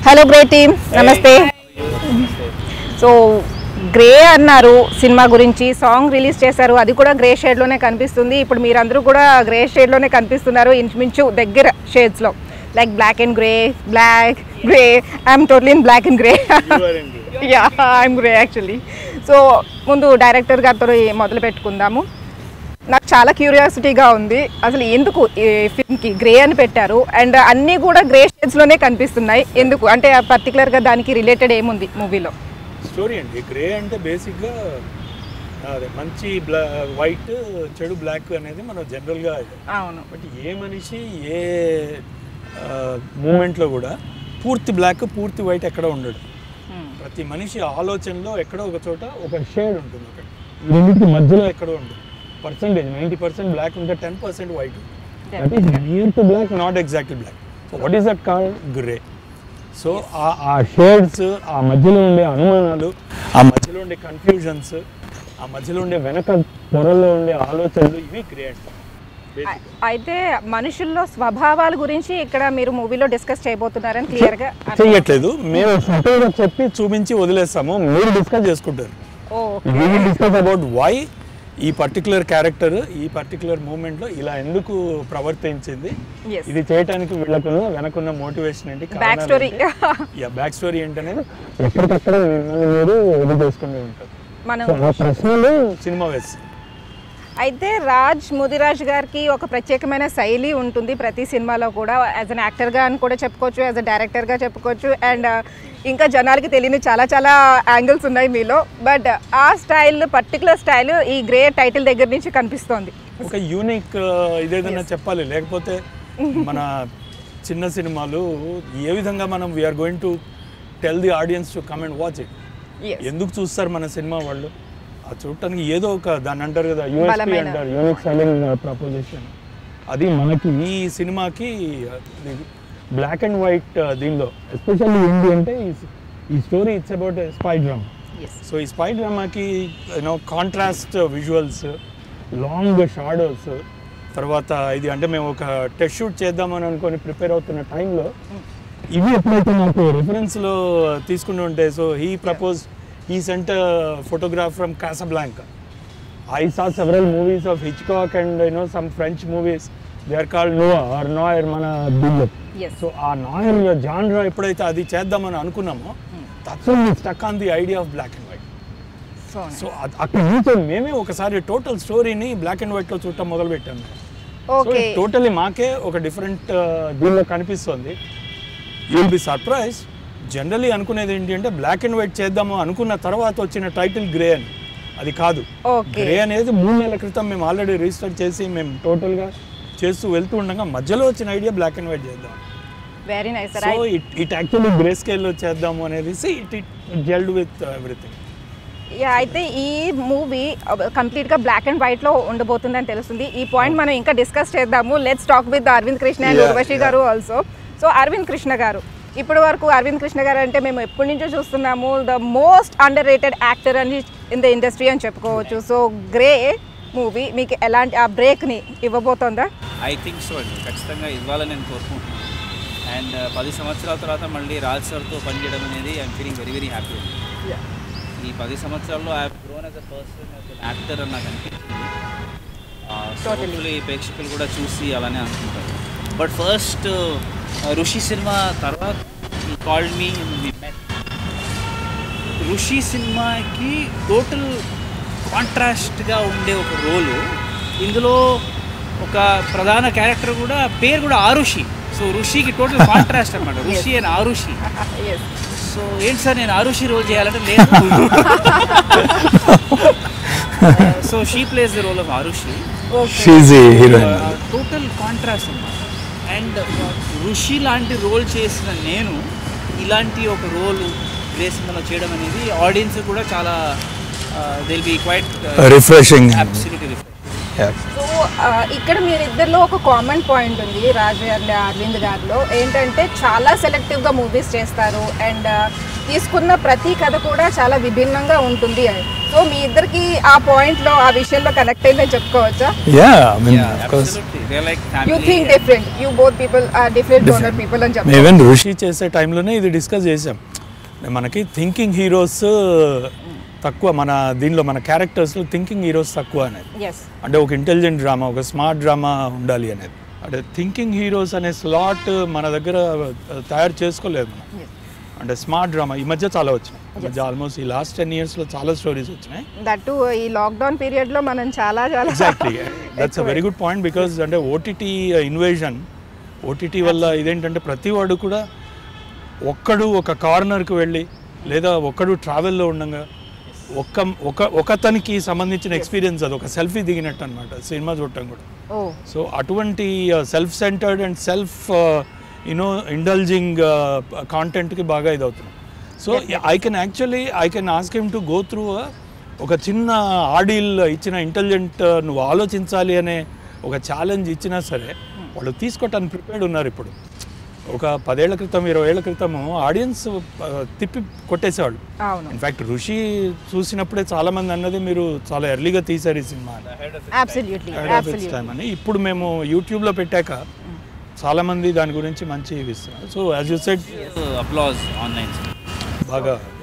Hello grey team నమస్తే so grey అన్నారు cinema గురించి సాంగ్ రిలీజ్ చేశారు అది కూడా గ్రే షేడ్లోనే కనిపిస్తుంది ఇప్పుడు మీరందరూ కూడా గ్రే షేడ్లోనే కనిపిస్తున్నారు ఇంచుమించు దగ్గర షేడ్స్లో like black and grey black grey I'm totally in black and grey yeah I'm grey actually so ముందు డైరెక్టర్ గారితో మొదలు పెట్టుకుందాము నాకు చాలా క్యూరియాసిటీగా ఉంది అసలు ఎందుకు ఈ ఫిల్మ్కి గ్రే అని పెట్టారు అండ్ అన్నీ కూడా గ్రే షేడ్స్లోనే కనిపిస్తున్నాయి ఎందుకు అంటే పర్టికులర్గా దానికి రిలేటెడ్ ఏముంది మూవీలో స్టోరీ అండి గ్రే అంటే బేసిక్గా అదే మంచి బ్లా వైట్ చెడు బ్లాక్ అనేది మనం జనరల్గా అవును బట్ ఏ మనిషి ఏ మూమెంట్లో కూడా పూర్తి బ్లాక్ పూర్తి వైట్ ఎక్కడ ఉండడు ప్రతి మనిషి ఆలోచనలో ఎక్కడో ఒక చోట ఒక షేడ్ ఉంటుంది ఒకటి ఈ రెండింటి మధ్యలో ఎక్కడో ఉంటుంది పర్సంటేజ్ నైంటీ పర్సెంట్ బ్లాక్ ఉంటే ten percent white that is near to black not exactly black so what is that call grey so ah shades ah మధ్యలో ఉండే అనుమానాలు ఆ మధ్యలో ఉండే కన్ఫ్యూజన్స్ ఆ మధ్యలో ఉండే వెనక పొరల్లో ఉండే ఆలోచనలు ఇవి గ్రే అంటారు అ- అయితే మనుషుల్లో స్వభావాల గురించి ఇక్కడ మీరు మూవీలో డిస్కస్ చేయబోతున్నారని క్లియర్గా చెయ్యట్లేదు మేము ఫోటోలో చెప్పి చూపించి వదిలేస్తాము మీరు డిస్కస్ చేసుకుంటారు oh we will discuss about why ఈ పర్టికులర్ క్యారెక్టర్ ఈ పర్టికులర్ మూమెంట్లో ఇలా ఎందుకు ప్రవర్తించింది ఎస్ ఇది చేయడానికి వీళ్ళకున్న వెనకున్న మోటివేషన్ ఏంటి back story yeah back story ఏంటనేది ఎక్కడికక్కడ మిమ్మల్ని మీరు ఇది చేసుకుంటూ ఉంటారు మనం సో ఆ ప్రశ్నలు సినిమా వేసి అయితే రాజ్ ముదిరాజ్ గారికి ఒక ప్రత్యేకమైన శైలి ఉంటుంది ప్రతి సినిమాలో కూడా యాజ్ అన్ యాక్టర్గా అని కూడా చెప్పుకోవచ్చు యాజ్ అ డైరెక్టర్గా చెప్పుకోవచ్చు అండ్ ఇంకా జనాలకి తెలియని చాలా చాలా యాంగిల్స్ ఉన్నాయి మీలో but ah style particular style ఈ గ్రే టైటిల్ దగ్గర నుంచి కనిపిస్తోంది ఒక యూనిక్ ఇదేదన్నా చెప్పాలి లేకపోతే మన చిన్న సినిమాలు ఏ విధంగా మనం we're going to tell the audience to come and watch it Yes. ఎందుకు చూస్తారు మన సినిమా వాళ్ళు ఆ చూడటానికి ఏదో ఒక దాన్ని అంటారు కదా యూఎస్పీ బలమైన. అంటారు యూనిక్ సెల్లింగ్ ప్రపోజిషన్ అది మనకి ఈ సినిమాకి బ్లాక్ అండ్ వైట్ దీనిలో ఎస్పెషల్లీ ఏంటి అంటే ఈ- ఈ story it's about spy drama yes so ఈ స్పై డ్రామాకి you know contrast visuals long shadows తర్వాత ఇది అంటే మేము ఒక టెస్ట్ షూట్ చేద్దామని అనుకొని ప్రిపేర్ అవుతున్న టైంలో ఇవి ఎప్పుడైతే నాకు రెఫరెన్స్లో తీసుకుంటూ ఉంటే so he propose he sent photograph from Casablanca I saw several movies of Hitchcock and you know some French movies they are called noir noir మన దీనిలో ఎస్ సో ఆ నాయర్ జాన్రా ఎప్పుడైతే అది చేద్దామని అనుకున్నామో that's stuck on the idea of black and white so so uh- అక్కడ నుంచి మేమే ఒకసారి టోటల్ స్టోరీని బ్లాక్ అండ్ వైట్లో చూడటం మొదలు పెట్టాము ఓకే టోటల్లీ మాకే ఒక డిఫరెంట్ దీనిలో కనిపిస్తుంది యూల్ బి సర్ప్రైజ్ జనరలీ అనుకునేది ఏంటి అంటే బ్లాక్ అండ్ వైట్ చేద్దాము అనుకున్న తర్వాత వచ్చిన టైటిల్ గ్రే అని అది కాదు ఓకే గ్రే అనేది మూడు నెలల క్రితం మేము ఆల్రెడీ రిజిస్టర్ చేసి మేము టోటల్గా చేస్తూ వెళ్తూ ఉండగా మధ్యలో వచ్చిన ఐడియా బ్లాక్ అండ్ వైట్ చేద్దాం very nice so it it actually grey స్కేల్లో చేద్దాము అనేది it it gelled with everything yeah అయితే ఈ మూవీ కంప్లీట్గా బ్లాక్ అండ్ వైట్లో ఉండబోతుందని తెలుస్తుంది ఈ పాయింట్ మనం ఇంకా డిస్కస్ చేద్దాము let's talk with Aravind Krishna and Yeah, Urvashi yeah. గారు ఆల్సో సో అరవింద్ కృష్ణ గారు ఇప్పటి వరకు అరవింద్ కృష్ణ గారు అంటే మేము ఎప్పటి నుంచో చూస్తున్నాము the most underrated actor అని ఇన్ ద ఇండస్ట్రీ అని చెప్పుకోవచ్చు సో గ్రే మూవీ మీకు ఎలాంటి ఆ బ్రేక్ని ఇవ్వబోతోందా ఐ థింక్ సో అండి ఖచ్చితంగా ఇవ్వాలని నేను కోరుకుంటున్నాను అండ్ పది సంవత్సరాల తర్వాత మళ్ళీ రాజ్ సార్తో పనిచేయడం అనేది I'm feeling very very happy ఈ పది సంవత్సరాల్లో I grown as a person as an actor అని నాకు అనిపించింది Totally. టోటలీ ప్రేక్షకులు కూడా చూసి అలానే అనుకుంటారు బట్ ఫస్ట్ ఋషి సినిమా తర్వాత ఈ కాల్డ్ మీ ఋషి సినిమాకి టోటల్ కాంట్రాస్ట్గా ఉండే ఒక రోలు ఇందులో ఒక ప్రధాన క్యారెక్టర్ కూడా పేరు కూడా ఆరుషి సో ఋషికి టోటల్ కాంట్రాస్ట్ అనమాట Rishi and Arushi yes so ఏంటి సార్ నేను ఆరుషి రోల్ చేయాలంటే లేదు so she plays the role of Arushi total contrast అన్నమాట అండ్ ఋషి లాంటి రోల్ చేసిన నేను ఇలాంటి ఒక రోల్ గ్రే సినిమాలో చేయడం అనేది ఆడియన్స్ కూడా చాలా it'll be quite refreshing absolutely so ah, ఇక్కడ మీరిద్దరిలో ఒక కామన్ పాయింట్ ఉంది రాజు అండ్ అరవింద్ గారిలో ఏంటంటే చాలా సెలెక్టివ్గా మూవీస్ చేస్తారు అండ్ తీసుకున్న ప్రతి కథ కూడా చాలా విభిన్నంగా ఉంటుంది అని సో మీ ఇద్దరికి ఆ పాయింట్లో ఆ విషయంలో కనెక్ట్ అయిందని చెప్పుకోవచ్చా yeah I mean Yeah, of course absolutely. They're like you family. Think different you both people are different donor people అని చెప్పారు ఈవెన్ ఋషి చేసే టైంలోనే ఇది డిస్కస్ చేసాం మనకి థింకింగ్ హీరోస్ తక్కువ మన దీనిలో మన క్యారెక్టర్స్లో థింకింగ్ హీరోస్ తక్కువ అనేది ఎస్ అంటే ఒక ఇంటెలిజెంట్ డ్రామా ఒక స్మార్ట్ డ్రామా ఉండాలి అనేది అంటే థింకింగ్ హీరోస్ అనే స్లాట్ మన దగ్గర ఆ, తయారు చేసుకోలేదు మనం అంటే స్మార్ట్ డ్రామా ఈ మధ్య చాలా వచ్చినాయి ఈ మధ్య ఆల్మోస్ట్ ఈ లాస్ట్ టెన్ ఇయర్స్లో చాలా స్టోరీస్ వచ్చినాయి దట్టు ఈ లాక్డౌన్ పీరియడ్లో మనం చాలా చాలా exactly that's a very good point because అంటే ఓటీటీ ఇన్వేజన్ ఓటీటీ వల్ల ఇదేంటంటే ప్రతి వాడు కూడా ఒక్కడు ఒక కార్నర్కి వెళ్ళి లేదా ఒక్కడు ట్రావెల్లో ఉండగా ఒక్క ఒక ఒకతనికి సంబంధించిన ఎక్స్పీరియన్స్ అది ఒక సెల్ఫీ దిగినట్టు అనమాట సినిమా చూడటం కూడా ఓ సో అటువంటి self centred and self you know indulging కాంటెంట్కి బాగా ఇది అవుతుంది so I can actually I can ask him to go through ఒక చిన్న ఆడిల్ ఇచ్చిన ఇంటెలిజెంట్ నువ్వు ఆలోచించాలి అనే ఒక ఛాలెంజ్ ఇచ్చినా సరే వాళ్ళు తీసుకోవటానికి ప్రిపేర్డ్ ఉన్నారు ఇప్పుడు ఒక పదేళ్ల క్రితం ఇరవై ఏళ్ల క్రితము ఆడియన్స్ తిప్పి కొట్టేసేవాళ్ళు అవును ఇన్ఫ్యాక్ట్ ఋషి చూసినప్పుడే చాలా మంది అన్నది మీరు చాలా ఎర్లీగా తీశారు ఈ సినిమా అని. Absolutely Ahead of its absolutely time అని ఇప్పుడు మేము యూట్యూబ్లో పెట్టాక చాలా మంది దాని గురించి మంచి ఇవి ఇస్తున్నారు so as you said applause online. బాగా